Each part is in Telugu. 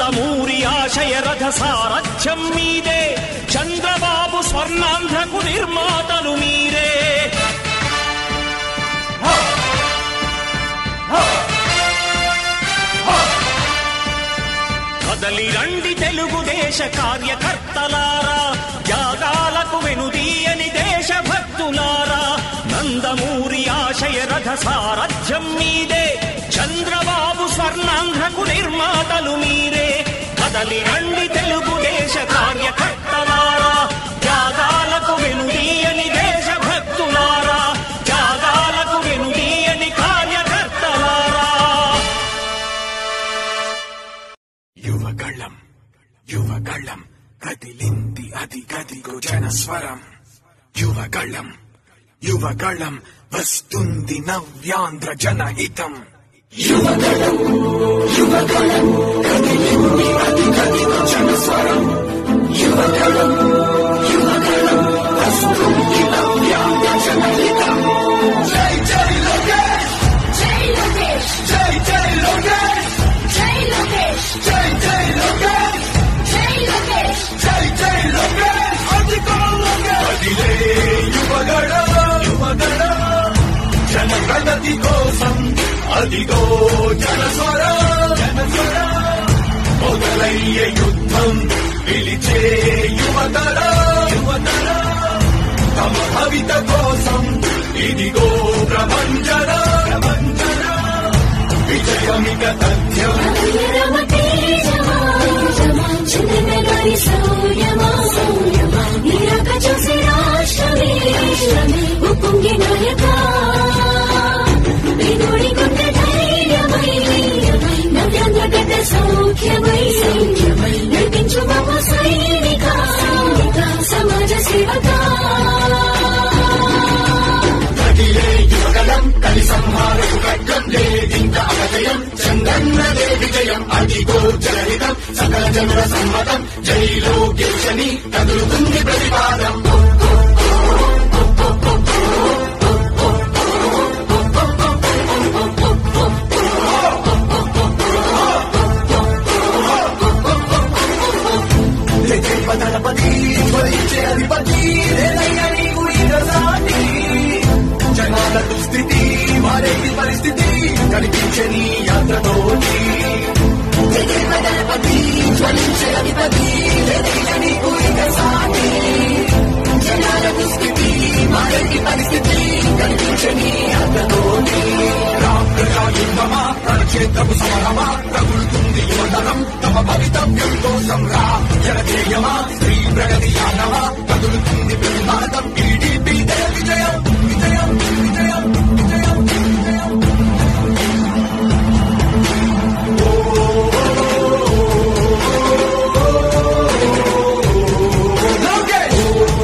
నందమూరి ఆశయ రథ సారథ్యం మీదే చంద్రబాబు స్వర్ణాంధ్రకు నిర్మాతలు మీరే కదలి రండి తెలుగుదేశ కార్యకర్తలారా త్యాగాలకు వెనుదీయని దేశభక్తులారా నందమూరి ఆశయ రథ సారథ్యం మీదే చంద్రబాబు స్వర్ణాంధ్రకు నిర్మాతలు మీరే కదలి రండి తెలుగుదేశ కార్యకర్తలారా త్యాగాలకు వెనుదీయని దేశభక్తులారా త్యాగాలకు వెనుదీయని కార్యకర్తలారా యువగళం యువగళం కదిలింది అది గదిగో జనస్వరం యువగళం యువగళం వస్తుంది నవ్యాంధ్ర జనహితం యువగళం యువగళం కదిలింది అది గదిగో జనస్వరం యువగళం యువగళం వస్తుంది నవ్యాంధ్ర జనహితం జై జై లోకేష్ జై లోకేష్ జై జై లోకేష్ జై లోకేష్ జై జై లోకేష్ జై లోకేష్ జై జై లోకేష్ అధికారులకే కదిలే యువగడ యువగడ జన ప్రగతి కోసం అదిగో జనస్వర జనస్వర మొదలయ్యే యుద్ధం పిలిచే యువతర యువతర తమ భవిత కోసం ఇదిగో ప్రపంచన ప్రపంచన విజయమిక తథ్యం రమ తేజమా జమా చంద్రనగరి సౌర్యమా సౌర్యమా నీరాక చూసి రాష్ట్రమే రాష్ట్రమే ఉప్పొంగి నాయక వినుడి గుండె ధైర్యమై నవ్యాంధ్ర గడ్డ సౌఖ్యమై సౌఖ్యమై నడిపించు బాబు సైనిక సైనిక సమాజ సేవక కదిలే యువగలం కలి సంహారకు ఖడ్గం లేదింక అపజయం చందన్నదే విజయం అదిగో జనహితం సకల జనుల సమ్మతం జైలో గెలిచని కదులుతుంది ప్రతిపాదం దళపతి జ్వలించే అధిపతి లేదయ్యా నీకు ఇక సాటి జనాల దుస్థితి మారేది పరిస్థితి కనిపించే నీ యాత్రతోటి దళపతి జ్వలించే అధిపతి లేదయ్యా నీకు ఇక సాటి జనాల దుస్థితి మారేది పరిస్థితి కనిపించే నీ యాత్రతోటి రాయుద్ధమా రణక్షేత్రపు సమరమా రగులుతుంది యువతరం తమ భవితవ్యం కోసం రా జనజేయమా స్త్రీ ప్రగతి యానమా కదులుతుంది ప్రతి భారతం టీడీపీ విజయం విజయం విజయం విజయం విజయం లోకేష్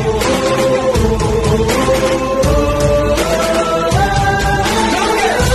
లోకేష్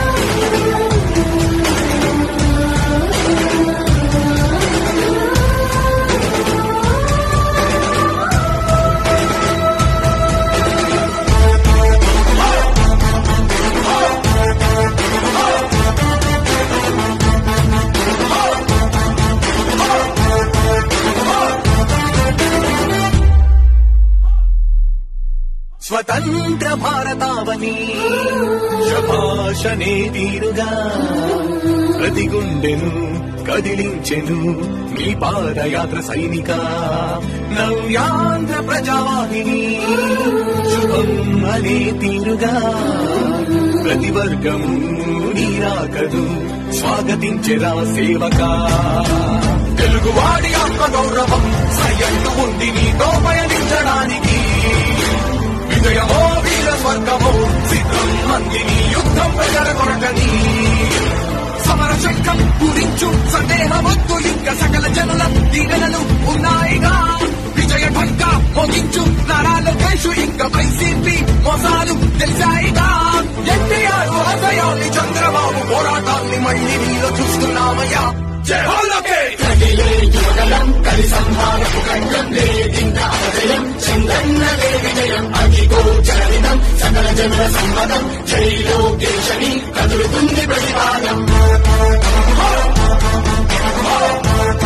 స్వతంత్ర భారతావని శభాషనే తీరుగా ప్రతి గుండెను కదిలించెను మీ పాదయాత్ర సైనిక నవ్యాంధ్ర ప్రజావాహిని శుభం అనే తీరుగా ప్రతి వర్గము నీరాకదు స్వాగతించెరా సేవక తెలుగువాడి ఆత్మ గౌరవం సయ్యంటు ఉంది నీతో పయనించడానికి విజయమో వీర స్వర్గమో సిద్ధం మందిని యుద్ధం ప్రజల కొరకని సమర శంఖం పూరించు సందేహమొద్దు ఇంకా సకల జనుల దీవెనలు ఉన్నాయిగా విజయ ఢంకా మోగించు నారా లోకేష్ ఇంకా వైసీపీ మోసాలు తెలిసాయిగా ఎన్టీఆర్ ఆశయాల్ని చంద్రబాబు పోరాటాల్ని మళ్ళీ నీలో చూస్తున్నామయ్యా జై హో లోకేష్ కదిలే యువగలం కలి సంహారపు ఖండం లేదింకా అపజయం చందన్నదే విజయం అదిగో జననిదం సకల జనుల సమ్మతం జైలో గెలిచని కదులుతుంది ప్రతిపాదం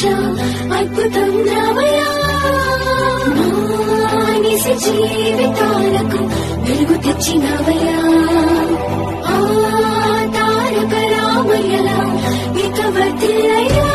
అద్భుతం రామయ్యా మానిసి జీవితాలకు వెలుగు తెచ్చినవయ్యా ఆ తారక రామయ్యలా ఇక వర్తిల్లయ్యా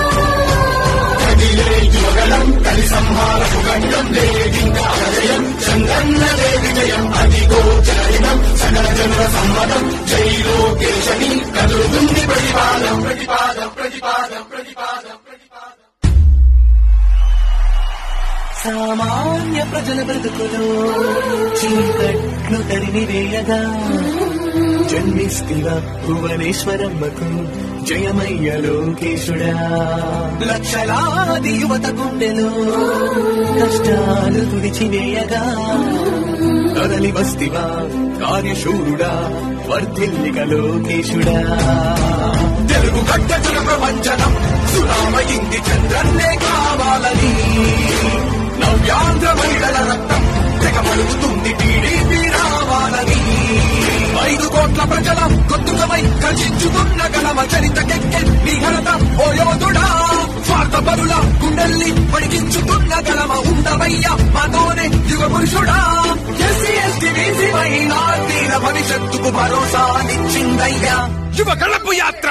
సామాన్య ప్రజల బ్రతుకులో చీకట్లు తరిమి వేయగా జన్మిస్తివా భువనేశ్వరమ్మకు జయమయ్య లోకేశుడా లక్షలాది యువత గుండెలో కష్టాలు తుడిచివేయగా కదలి వస్తివా కార్యశూరుడా వర్ధిల్లిక లోకేశుడా తెలుగు గడ్డచుల ప్రపంచనం సురామయింది చంద్రన్నే కావాలని నవ్యాంధ్ర మహిళల రక్తం తెగమడుగుతుంది టీడీపీ రావాలని ఐదు కోట్ల ప్రజల గొంతుకమై కర్షించుతున్న గలమ చరితకెక్కె నీ ఘనత ఓ యోధుడా స్వార్థ పరుల గుండెల్ని పడిగించుతున్న గలమ ఉండవయ్య మాతోనే యుగ పురుషుడా ఎస్సీ ఎస్టీ బీసీ మైనార్టీల భవిష్యత్తుకు భరోసానిచ్చిందయ్యా యువ కళపు యాత్ర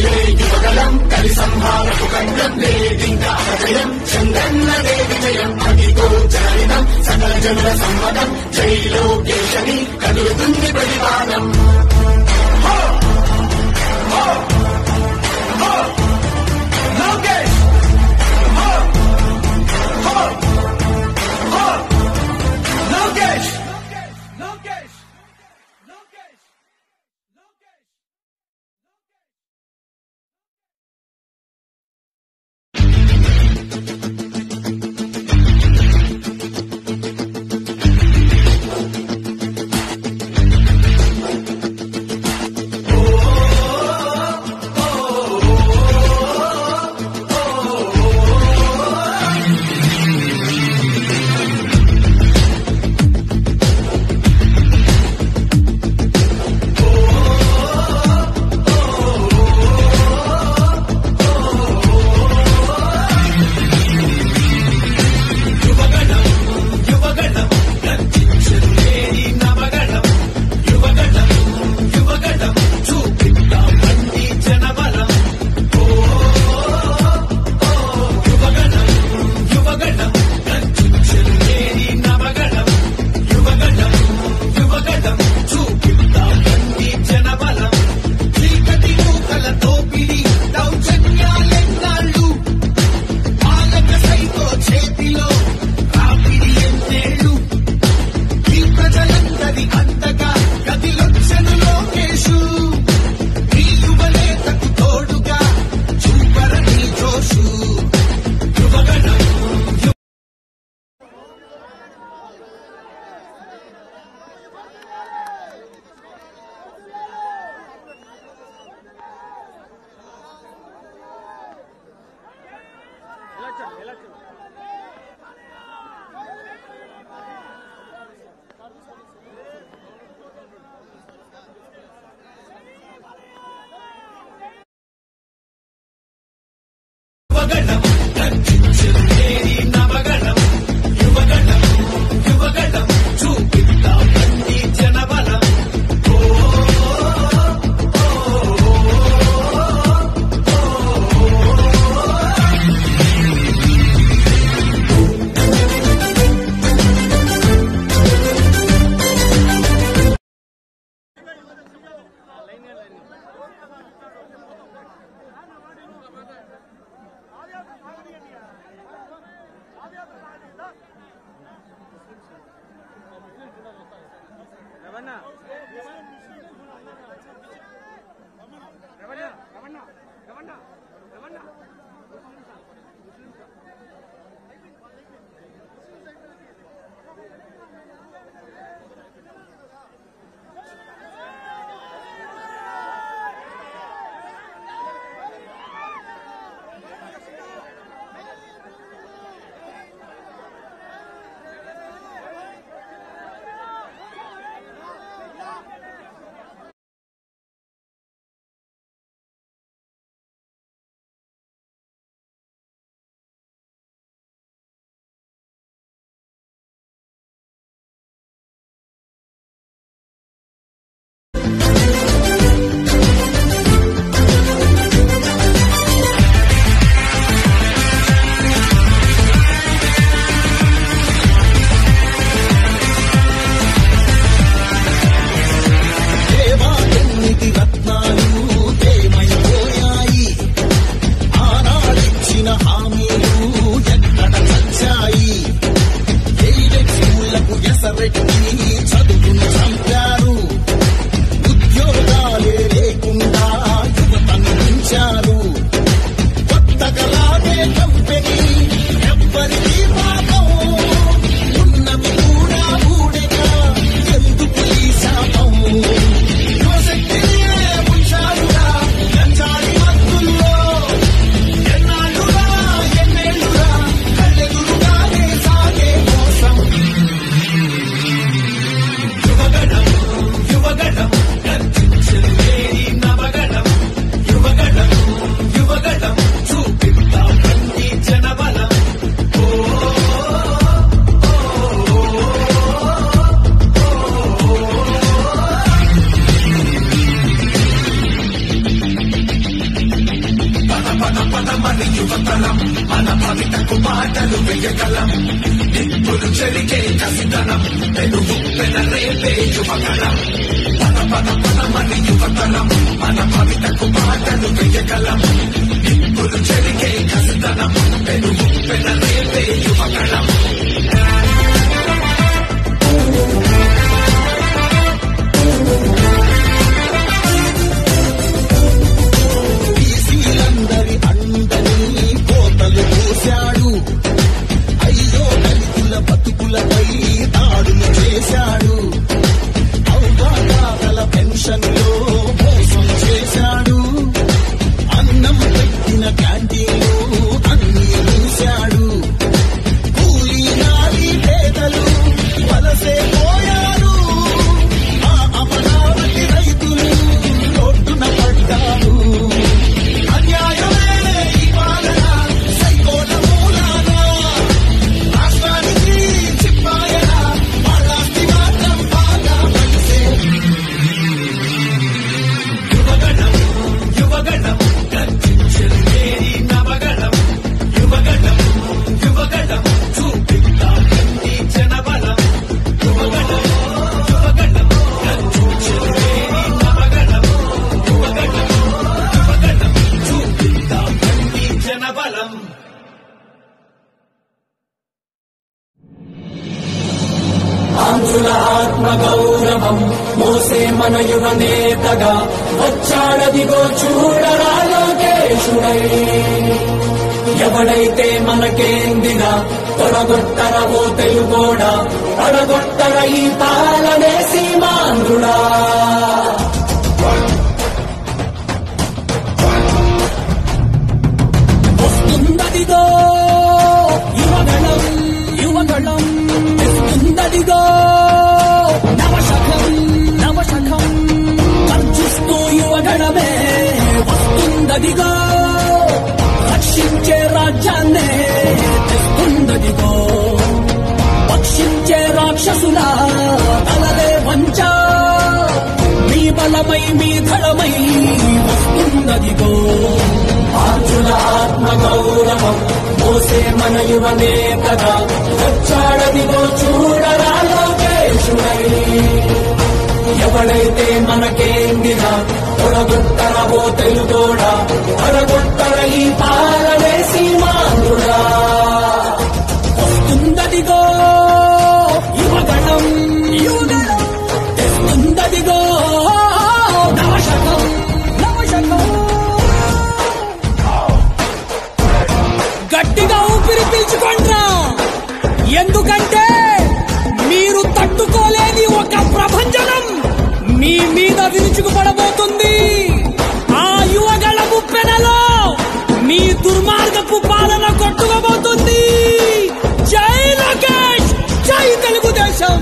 లోకేష్ లోకేష్ లోకేష్ లోకేష్ లోకేష్ బాటలు వెయ్యగలం నిప్పులు చెరిగే కసితనం తెలుగు పెనరేపే యువగలం పద పద పదమని యువతరం మన భవితకు బాటలు వెయ్యగలం నిప్పులు చెరిగే కసితనం తెలుగు పెనరేపే యువగలం బీసీలందరి అండని కోతలు పోశాడు అయ్యో దళితుల బతుకులపై దాడులు చేశాడు అవగాహన పెన్షన్లో మోసం చేశాడు అన్నం పెట్టిన క్యాంటీన్లు అన్ని మూశాడు కూలీ నాలి పేదలు వలసే పోయారు ఆ అమరావతి రైతులు రోడ్డున పడ్డారు అన్యాయమే ఈ పాలన సైకోల మూలాన రాష్ట్రానికి చిప్పాయన వాళ్ళాస్తి మాత్రం బాగా పలిసే యువగణం యువగణం గర్జించేది నవగణం యువగణం యువగణం చూపిద్దాం గండి జనబలం యువగణం యువగణం గర్జించేది నవగణం యువగణం యువగణం చూపిద్దాం గండి జనబలం ఆంధ్రుల ఆత్మ గౌరవం మోసే మన యువ నేతగా వచ్చాడదిగో చూడరా లోకేశుడై ఎవడైతే మనకేందిగా తొడగొట్టర ఓ తెలుగోడా పడగొట్టర ఈ పాలనే సీమాంధ్రుడా వస్తుందదిగో యువగణం యువగణం తెస్తుందదిగో నవశకం నవశకం గర్జిస్తూ యువగణమే వస్తుందదిగో రక్షించే రాజ్యాన్నే తెస్తుందదిగో పక్షించే రాక్షసుల తలదే వంచ మీ బలమై మీ ధడమై వస్తుందదిగో ఆర్జున ఆత్మ గౌరవం మోసే మన యువ నేతగా వచ్చాడదిగో చూడరా లోకేశుడై ఎవడైతే మనకేందిగా తొడగొట్టరవో తెలుగోడా తొడగొట్టర ఈ పాలనే సీమాంధ్రుడా వస్తుందదిగో యువగణం యువగణం తెస్తుందదిగో నవశకం నవశకం గట్టిగా ఊపిరి పీల్చుకోండ్రా ఎందుకంటే మీరు తట్టుకోలేని ఒక ప్రభంజనం మీ మీద విరుచుకుపడబోతుంది ఆ యువగళ ముప్పెనలో మీ దుర్మార్గపు పాలన కొట్టుకోబోతుంది జై లోకేష్ జై తెలుగుదేశం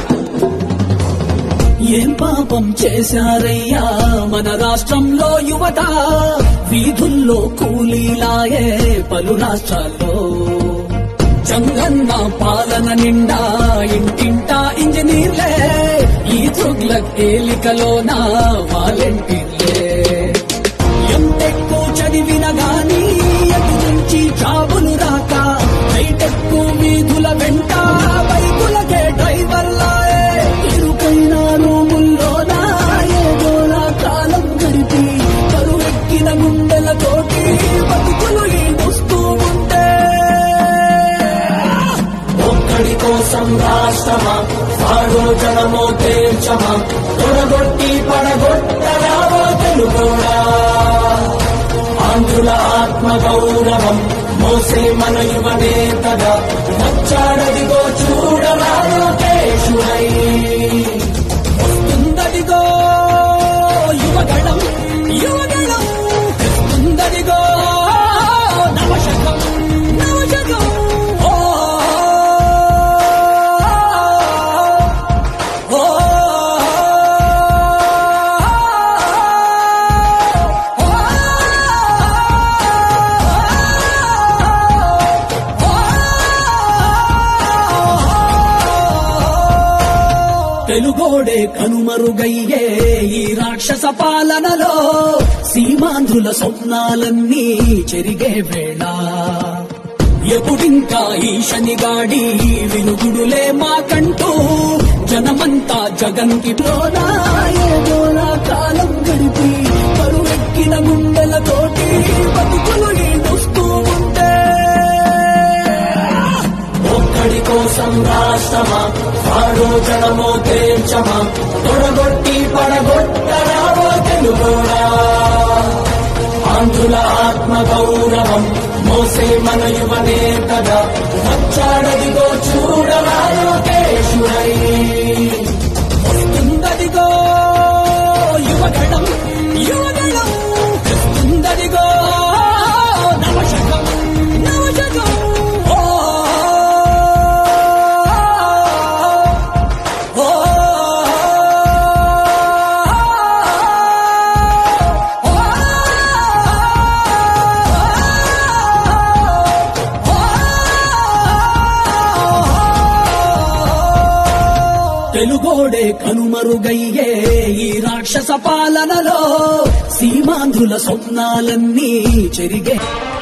ఏం పాపం చేశారయ్యా మన రాష్ట్రంలో యువత వీధుల్లో కూలీలాయే పలు రాష్ట్రాల్లో జంగన్న పాలన నిండా ఇంటింటా ఇంజనీర్లే ఈ తుగ్లక్ ఏలికలోన వాలంటీర్లే ఎంతెక్కువ చదివిన గాని ఎటు నుంచి జాబులు రాక హైటెక్కు వీధుల వెంట బైకులకే డ్రైవర్లాయే ఇరుకైన రూముల్లోన ఏదోలా కాలం గడిపి కరువెక్కిన గుండెలతోటి బతుకులు ఈడుస్తూ ఉంటే ఒక్కడి కోసం రాష్ట్రమా పాడో జనమో తేల్చమా తొడగొట్టి పడగొట్టరావో తెలుగోడా ఆంధ్రుల ఆత్మ గౌరవం మోసే మన యువ నేతగా వచ్చాడదిగో చూడరా లోకేశుడై వస్తుందదిగో యువగణం యువగణం తెస్తుందదిగో నవశకం నవశకం ఓ ఓ తెలుగోడే కనుమరుగయ్యే ఈ రాక్షస పాలనలో సీమాంధ్రుల స్వప్నాలన్నీ చెరిగే వేళ ఎప్పుడింకా ఈ శనిగాడి వినుగుడులే మాకంటూ జనమంతా జగన్కి పోనా ఏదోలా కాలం గడిపి కరువెక్కిన గుండెలతోటి బతుకులు ఈడుస్తూ ఉంటే ఒక్కడి కోసం రాష్ట్రమా వాడో జనమో తేల్చమా తొడగొట్టి పడగొట్టరావో తెలుగోడా ఆంధ్రుల ఆత్మ గౌరవం మోసే మన యువనే కదా వచ్చాడదిగో చూడరా లోకేశుడై వస్తుందదిగో యువగణం యువగణం వస్తుందదిగో నవశకం నవశకం ఓ ఓ తెలుగోడే కనుమరుగయ్యే ఈ రాక్షస పాలనలో సీమాంధ్రుల స్వప్నాలన్నీ చెరిగే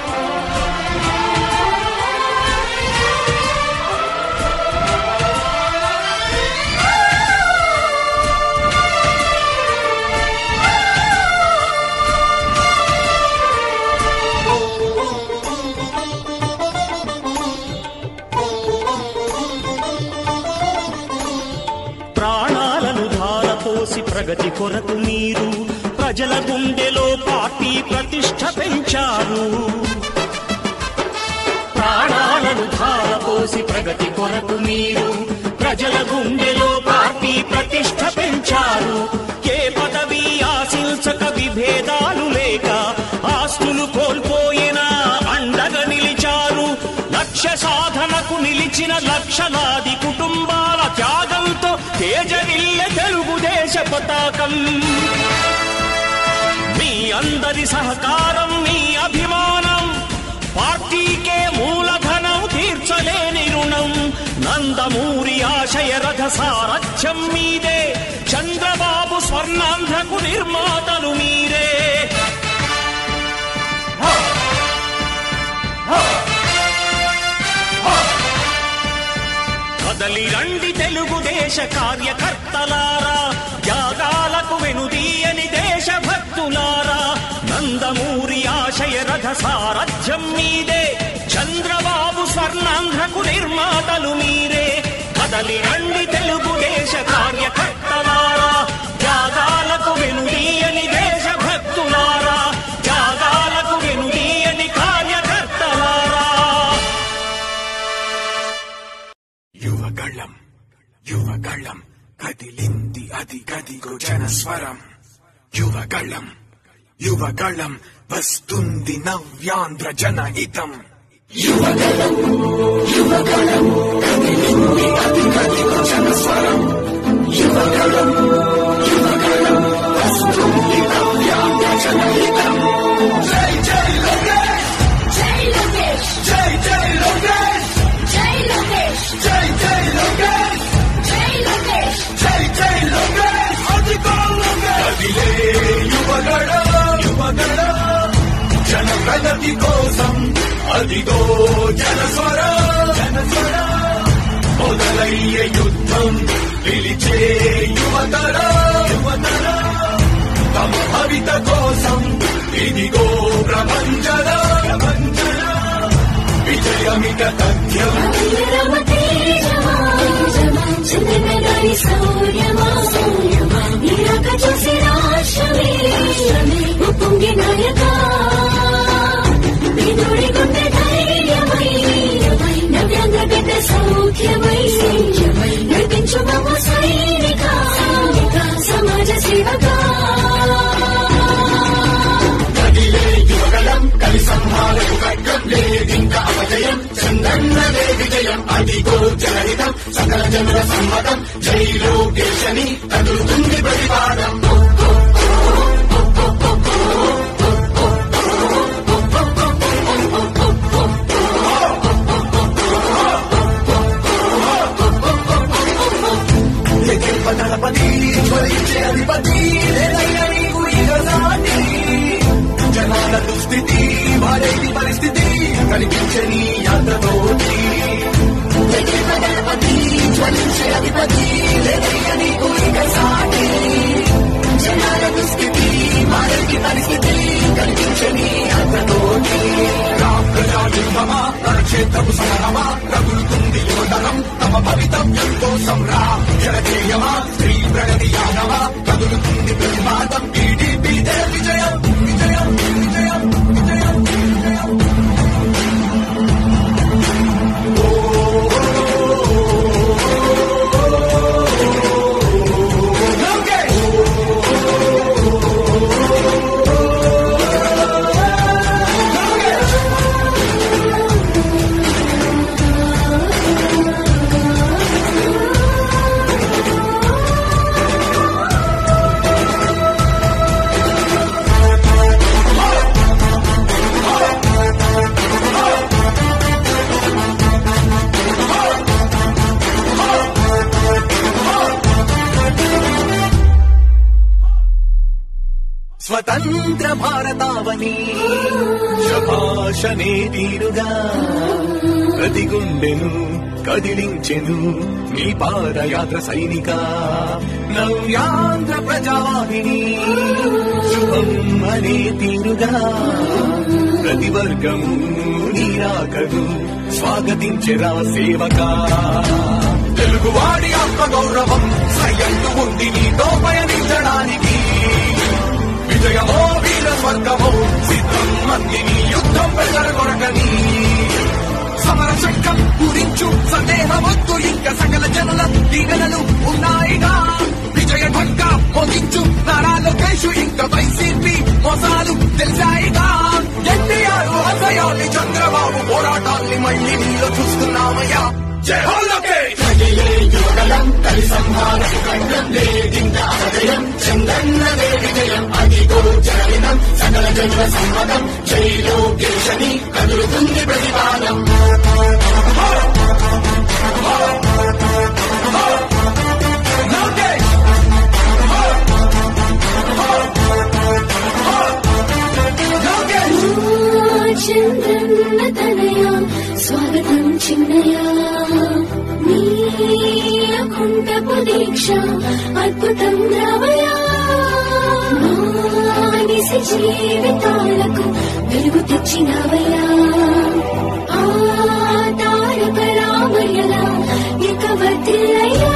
ప్రాణాలను ధారపోసి ప్రగతి కొరకు మీరు ప్రజల గుండెలో పార్టీ ప్రతిష్ట పెంచారు ప్రాణాలను ధారపోసి ప్రగతి కొరకు మీరు ప్రజల గుండెలో పార్టీ ప్రతిష్ట పెంచారు ఏ పదవి ఆశించక విభేదాలు లేక ఆస్తులు కోల్పోయినా అండగా నిలిచారు లక్ష్య సాధనకు నిలిచిన లక్షలాది కుటుంబాల త్యాగంతో తేజరిల్లె తెలుగుదేశ పతాకం మీ అందరి సహకారం మీ అభిమానం పార్టీకే మూలధనం తీర్చలేని రుణం నందమూరి ఆశయ రథ సారథ్యం మీదే చంద్రబాబు స్వర్ణాంధ్రకు నిర్మాతలు మీరే కదలి రండి తెలుగుదేశ కార్యకర్తలారా త్యాగాలకు వెనుదీయని దేశభక్తులారా నందమూరి ఆశయ రథ సారథ్యం మీదే చంద్రబాబు స్వర్ణాంధ్రకు నిర్మాతలు మీరే కదలి రండి తెలుగుదేశ కార్యకర్తలారా త్యాగాలకు వెనుదీయని దేశభక్తులారా త్యాగాలకు వెనుదీయని కార్యకర్తలారా యువగళం యువగళం కదిలింది అది గదిగో జనస్వరం యువగళం యువగళం వస్తుంది నవ్యాంధ్ర జనహితం జై లోకేష్ జై జై లోకేష్ జై లోకేష్ జై జై లోకేష్ జై లోకేష్ జై జై లోకేష్ అధికో లోకేష్ కదిలే యువగళం యువగళం జన ప్రగతి కోసం అదిగో జనస్వర జనస్వర మొదలయ్యే యుద్ధం పిలిచే యువతర యువతర తమ భవిత కోసం ఇదిగో ప్రపంచన ప్రపంచన విజయమిక తథ్యం వీరమ తేజమా తేజమా చంద్రనగారి శౌర్యమా శౌర్యమా నీరాక చూసి రాష్ట్రమే రాష్ట్రమే ఉప్పొంగి నాయక వినుడి గుండె ధైర్యమై నవ్యాంధ్ర గడ్డ సౌఖ్యమై సౌఖ్యమై నడిపించు మమ్మ సైనిక సైనిక సమాజ సేవక కదిలే యువగలం కలి సంహారకు ఖడ్గం లేదింక అపజయం చంద్రన్నదే విజయం అదిగో జనహితం సకల జనుల సమ్మతం జై లోకేశని కదులుతుంది ప్రతిపాదం లెక్కింప దళపతి జ్వలించే అధిపతి లేదయ్యా నీకు ఇక సాటి జనాల దుస్థితి వారేది పరిస్థితి కనిపించని యాత్ర స్వాతంత్రపు సమరమా రగులుతుంది యువతరం తమ భవితవ్యం కోసం రా జనజేయమా స్త్రీ ప్రగతి యాదవా కదులుతుంది ప్రతిపాదం టీడీపీ విజయం విజయం విజయం విజయం విజయం లోకేష్ స్వతంత్ర భారతావని శభాషనే తీరుగా ప్రతి గుండెను కదిలించెను మీ పాదయాత్ర సైనిక నవ్యాంధ్ర ప్రజావాహిని శుభం అనే తీరుగా ప్రతి వర్గము నీరాకను స్వాగతించెరా సేవక తెలుగువాడి ఆత్మ గౌరవం సయ్యంటు ఉంది నీతో పయనించడానికి విజయమో వీర స్వర్గమో సిద్ధం మందిని యుద్ధం ప్రజల కొరకని సమర శంఖం పూరించు సందేహమొద్దు ఇంకా సకల జనుల దీవెనలు ఉన్నాయిగా విజయ ఢంక మోగించు నారా లోకేష్ ఇంకా వైసీపీ మోసాలు తెలిసాయిగా ఎన్టీఆర్ ఆశయాల్ని చంద్రబాబు పోరాటాల్ని మళ్ళీ నీలో చూస్తున్నామయ్యా జై హో లోకేష్ లోకేష్ లోకేష్ చంద్రన్న తనయ స్వాగతం చిన్నయ నీలకుంటపు దీక్ష అద్భుతం రావయ మానిసి జీవితాలకు వెలుగు తెచ్చినవయ్యా ఆ తారక రామయ్యలా ఇక వర్తిల్లయ్యా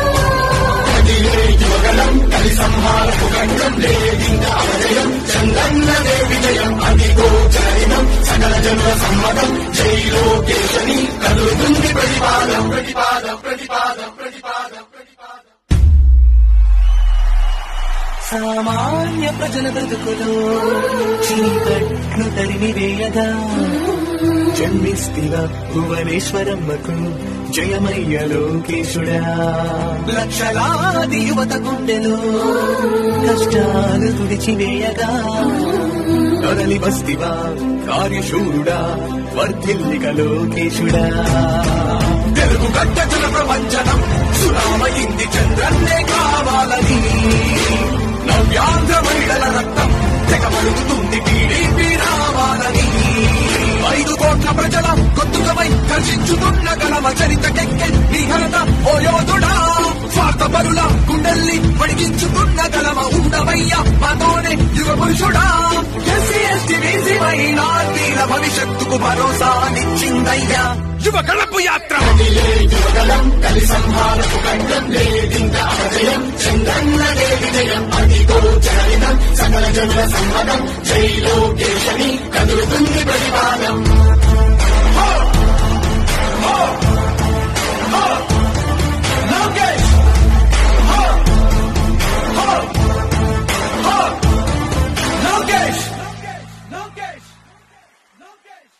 సామాన్య ప్రజల బ్రతుకులో చీకట్లు తరిమి వేయగా జన్మిస్తివ భువనేశ్వరమ్మకు జయమయ్య లోకేశుడా లక్షలాది యువత గుండెలో కష్టాలు తుడిచివేయగా తరలి బస్తివా కార్యశూరుడా వర్ధిల్లిక లోకేశుడా తెలుగు గడ్డ జన ప్రపంచనం సునామయింది చంద్రన్నే కావాలని నవ్యాంధ్ర మహిళల రక్తం తెగమరుగుతుంది టీడీపీ రావాలని ఐదు కోట్ల ప్రజల కొత్తుకమై కర్షించుతున్న గలమ చరితకెక్కె నీ ఘనత ఓ యోధుడా స్వార్థ పరుల గుండెల్ని పడిగించుతున్న గలమ ఉండవయ్య మాతోనే యుగ పురుషుడా ఎస్సీ ఎస్టీ బీసీ మైనార్టీల భవిష్యత్తుకు భరోసానిచ్చిందయ్యా యువ కళపు యాత్ర లోకేష్ లోకేష్ లోకేష్ లోకేష్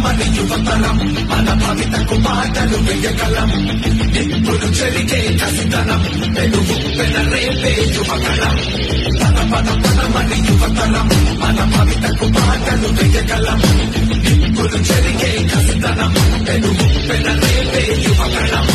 పదమని యువతరం మన భవితకు బాటలు వెయ్యగలం నిప్పులు చెరిగే కసితనం పెరుగు పెనరేపే యువగలం పద పద పదమని యువతరం మన భవితకు బాటలు వెయ్యగలం నిప్పులు చెరిగే కసితనం పెరుగు పెనరేపే యువగలం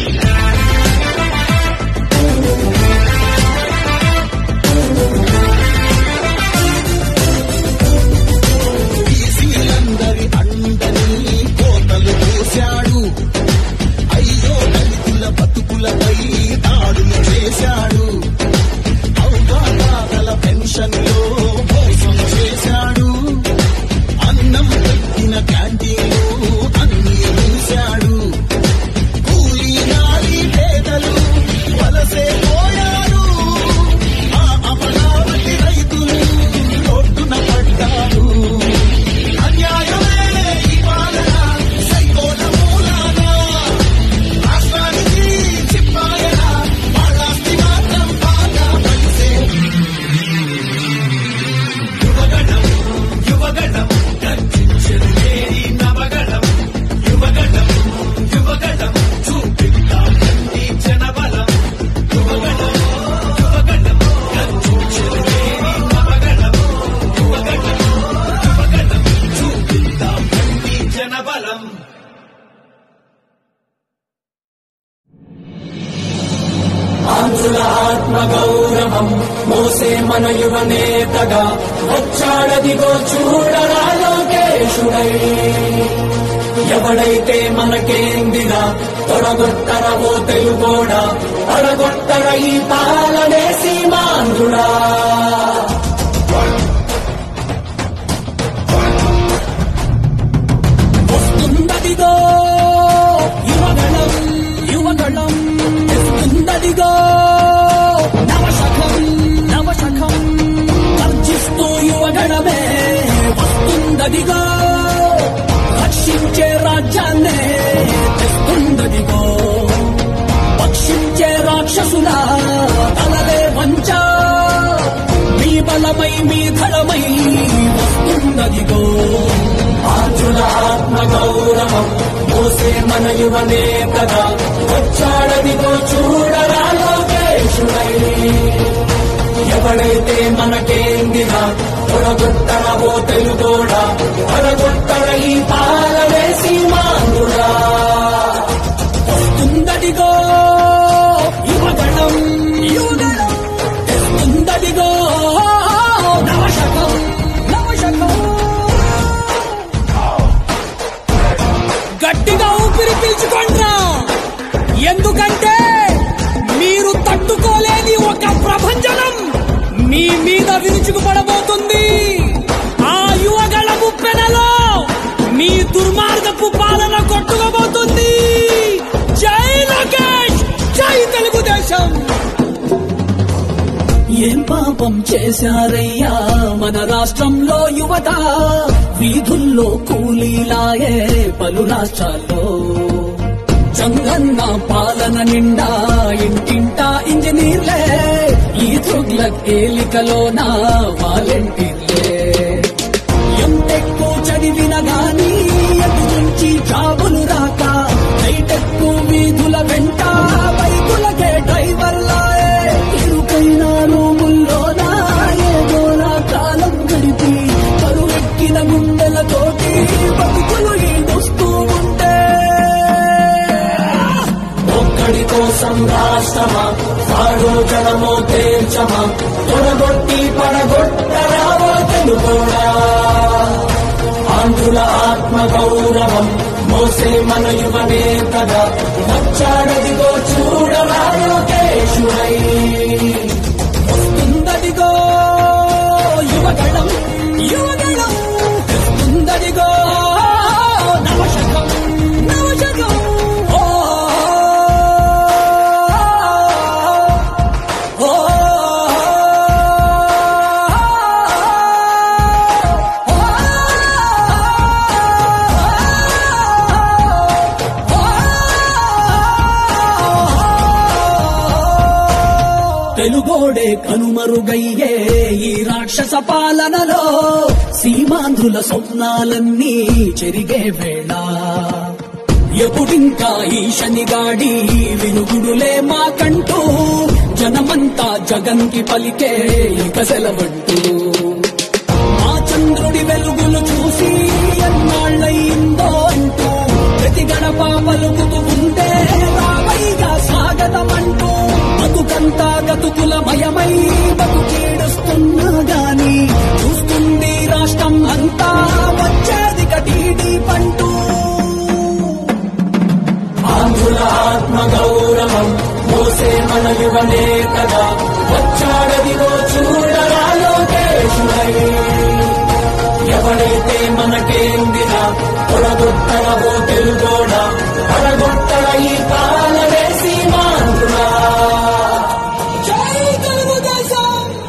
బీసీలందరి అండని కోతలు పోశాడు అయ్యో దళితుల బతుకులపై దాడులు చేశాడు అవగాహన పెన్షన్ లో మోసం చేశాడు అన్నం పెట్టిన క్యాంటీన్లు అన్ని మూశాడు కూలీ నాలి పేదలు వలసే పోయారు ఆ అమరావతి రైతులు రోడ్డున పడ్డారు అన్యాయమే ఈ పాలన సైకోల మూలాన రాష్ట్రానికి చిప్పాయన వాళ్ళాస్తి మాత్రం బాగా పలిసే యువగణం యువగణం గర్జించెను లేని నవగణం యువగణం యువగణం చూపిద్దాం నంది జనబలం యువగణం యువగణం గర్జించెను లేని నవగణం యువగణం యువగణం చూపిద్దాం నంది జనబలం ఆంధ్రుల ఆత్మ గౌరవం మోసే మన యువ నేతగా వచ్చాడదిగో చూడరా లోకేశుడై ఎవడైతే మనకేందిగా తొడగొట్టర ఓ తెలుగోడా తొడగొట్టర ఈ పాలనే సీమాంధ్రుడా వస్తుందదిగో యువగణం యువగణం వస్తుందదిగో నవశకం నవశకం గర్జిస్తూ యువగణమే వస్తుందదిగో రక్షించే రాజ్యాన్నే తెస్తుందదిగో పక్షించే రాక్షసుల తలలే వంచ మీ బలమై మీ ధనమై వస్తుందదిగో ఆర్జున ఆత్మ గౌరవం మోసే మన యువ నేతగా వచ్చాడదిగో చూడరా లోకేశుడై ఎవడైతే మనకేందిగా తొడగొట్టరవో తెలుగోడా తొడగొట్టర ఈ పాలనే సీమాంధ్రుడా వస్తుందదిగో యువగణం యువగణం తెస్తుందదిగో నవశకం నవశకం గట్టిగా ఊపిరి పీల్చుకోండ్రా ఎందుకంటే మీరు తట్టుకోలేని ఒక ప్రభంజనం మీ మీద విరుచుకుపడబోతుంది ఆ యువగళ ముప్పెనలో మీ దుర్మార్గపు పాలన కొట్టుకోబోతుంది జై లోకేష్ జై తెలుగుదేశం ఏం పాపం చేశారయ్యా మన రాష్ట్రంలో యువత వీధుల్లో కూలీలాయే పలు రాష్ట్రాల్లో చంగన్న పాలన నిండా ఇంటింటా ఇంజనీర్లే ఈ తుగ్లక్ ఏలికలోన వాలంటీర్లే ఎంతెక్కువ చదివిన గాని ఎటు నుంచి జాబులు రాక హైటెక్కు వీధుల వెంట బైకులకే డ్రైవర్లాయే ఇరుకైన రూముల్లోన ఏదోలా కాలం గడిపి కరువెక్కిన గుండెలతోటి బతుకులు ఈడుస్తూ ఉంటే ఒక్కడి కోసం రాష్ట్రమా పాడో జనమో తేల్చమా తొడగొట్టి పడగొట్టరావో తెలుగోడా ఆంధ్రుల ఆత్మ గౌరవం మోసే మన యువ నేతగా వచ్చాడదిగో చూడరా లోకేశుడై వస్తుందదిగో యువగణం యువగణం తెస్తుందదిగో నవశకం నవశకం ఓ ఓ తెలుగోడే కనుమరుగయ్యే ఈ రాక్షస పాలనలో సీమాంధ్రుల స్వప్నాలన్నీ చెరిగే వేళ ఎప్పుడింకా ఈ శనిగాడి వినుగుడులే మాకంటూ జనమంతా జగన్కి పలికే ఇక సెలవంటూ మా చంద్రుడి వెలుగులు చూసి ఎన్నాళ్ళయిందో అంటూ ప్రతి గడప పలుకుతూ ఉంటే రామయ్య స్వాగతమంటూ బతుకంతా గతుకుల మయమై బతుకీడుస్తున్నా గాని చూస్తుంది రాష్ట్రం అంతా వచ్చేది కటీడీ పంటూ ఆంధ్రుల ఆత్మ గౌరవం మోసే మన యువనే కదా వచ్చాడదిగో చూడరా లోకేశుడై ఎవడైతే మనకేందిరా తొడగొట్టడవో తెలుగోడా పడగొట్టడ ఈ కాలమే సీమాంధ్రుడా జై తెలుగుదేశం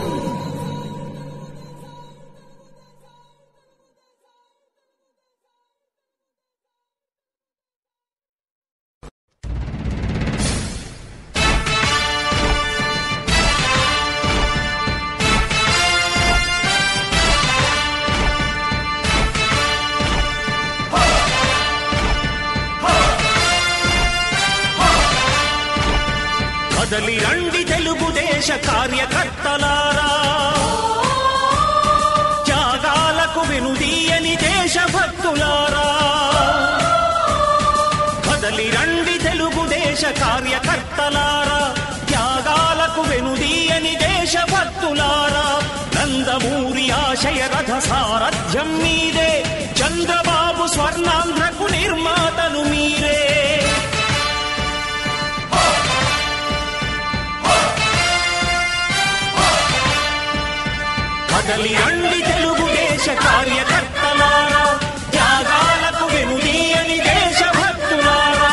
కదలి రండి తెలుగుదేశ కార్యకర్తలారా త్యాగాలకు వెనుదీయని దేశభక్తులారా కదలి రండి తెలుగుదేశ కార్యకర్తలారా త్యాగాలకు వెనుదీయని దేశభక్తులారా నందమూరి ఆశయ రథ సారథ్యం మీదే చంద్రబాబు స్వర్ణాంధ్రకు నిర్మాతలు మీరే కదలి రండి తెలుగుదేశ కార్యకర్తలారా త్యాగాలకు వెనుదీయని దేశభక్తులారా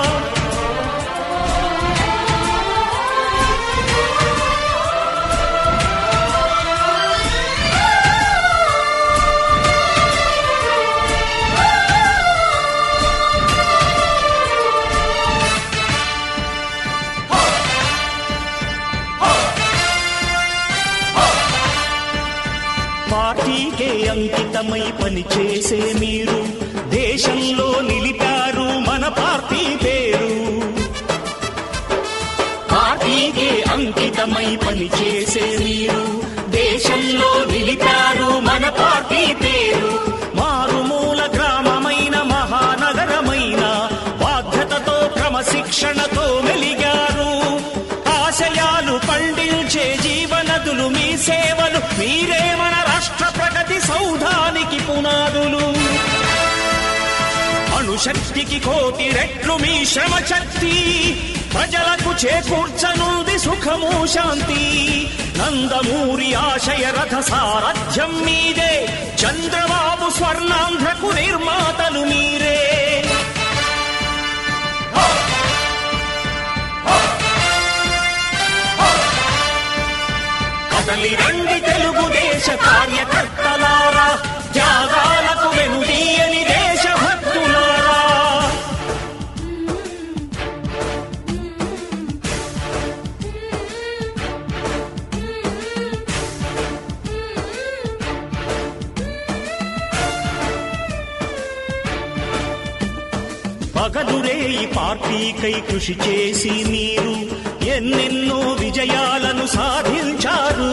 పార్టీకే అంకితమై పనిచేసే మీరు దేశంలో నిలిపారు మన పార్టీ పేరు పార్టీకే అంకితమై పనిచేసే మీరు దేశంలో నిలిపారు మన పార్టీ పేరు మారుమూల గ్రామమైన మహానగరమైన బాధ్యతతో క్రమశిక్షణతో మెలిగారు ఆశయాలు పండించే జీవనదులు మీ సేవలు మీరే మన రాష్ట్ర ప్రగతి సౌధానికి పునాదులు అణుశక్తికి కోటి రెట్లు మీ శ్రమ శక్తి ప్రజలకు చేకూర్చనుంది సుఖము శాంతి నందమూరి ఆశయ రథ సారథ్యం మీదే చంద్రబాబు స్వర్ణాంధ్రకు నిర్మాతలు మీరే కదలి రండి తెలుగుదేశ కార్యకర్తలారా త్యాగాలకు వెనుదీయని దేశభక్తులారా పగలురే ఈ పార్టీకై కృషి చేసి మీరు ఎన్నెన్నో విజయాలను సాధించారు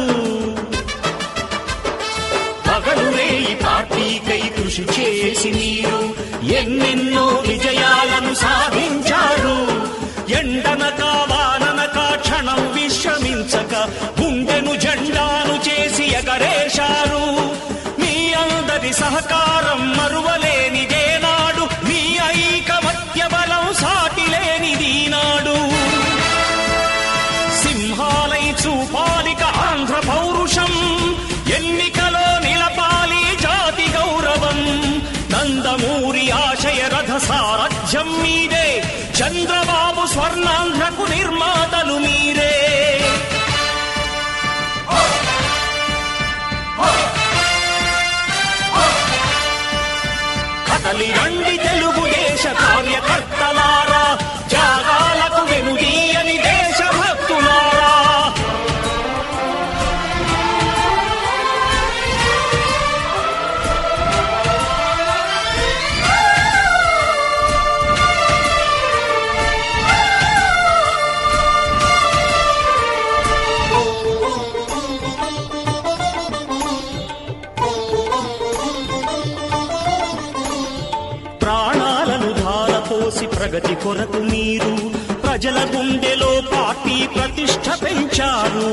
పగలురే ఈ పార్టీకై కృషి చేసి మీరు ఎన్నెన్నో విజయాలను సాధించారు ఎండనక వాననక క్షణం విశ్రమించక గుండెను జెండాను చేసి ఎగరేశారు మీ అందరి సహకారం మరువలేనిదే నాడు మీ ఐకమత్య బలం సాటిలేనిది నాడు సింహాలై చూపాలిక ఆంధ్ర పౌరుషం ఎన్నికలో నిలపాలి జాతి గౌరవం నందమూరి ఆశయ రథ సారథ్యం మీదే చంద్రబాబు స్వర్ణాంధ్రకు నిర్మాతలు మీరే కదలి రండి తెలుగుదేశ కార్యకర్తలారా త్యాగాలకు వెనుదీయని దేశభక్తులారా పోసి ప్రగతి కొరకు మీరు ప్రజల గుండెలో పార్టీ ప్రతిష్ట పెంచారు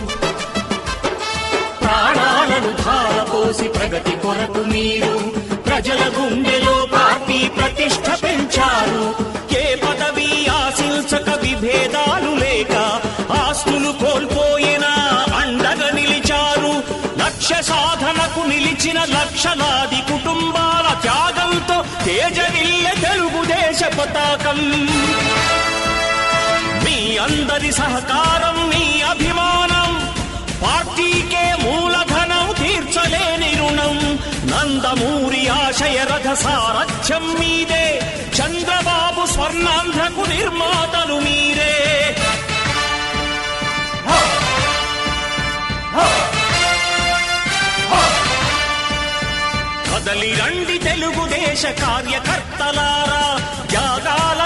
ప్రాణాలను ధారపోసి ప్రగతి కొరకు మీరు ప్రజల గుండెలో పార్టీ ప్రతిష్ట పెంచారు ఏ పదవి ఆశించక విభేదాలు లేక ఆస్తులు కోల్పోయినా అండగా నిలిచారు లక్ష్య సాధనకు నిలిచిన లక్షలాది కుటుంబాల త్యాగంతో తేజరిల్లె తెలుగుదేశ పతాకం మీ అందరి సహకారం మీ అభిమానం పార్టీకే మూలధనం తీర్చలేని రుణం నందమూరి ఆశయ రథ సారథ్యం మీదే చంద్రబాబు స్వర్ణాంధ్రకు నిర్మాతలు మీరే కదలి రండి తెలుగుదేశ కార్యకర్తలారా త్యాగాల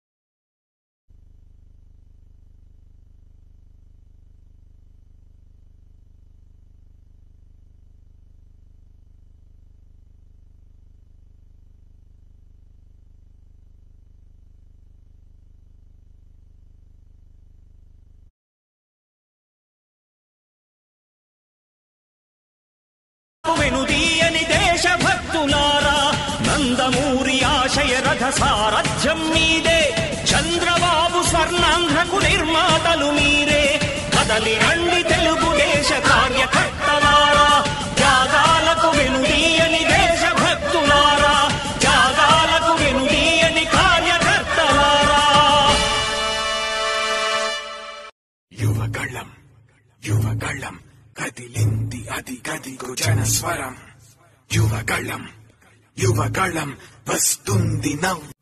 వెనుదీయని దేశభక్తులారా నందమూరి ఆశయ రథ సారథ్యం మీదే చంద్రబాబు స్వర్ణాంధ్రకు నిర్మాతలు మీరే కదలి రండి తెలుగుదేశ కార్యకర్తలారా త్యాగాలకు వెనుదీయని దేశభక్తులారా త్యాగాలకు వెనుదీయని కార్యకర్తలారా యువగళం యువగళం కదిలింది అది గదిగో జనస్వరం యువగళం యువగళం వస్తుంది నవ్వు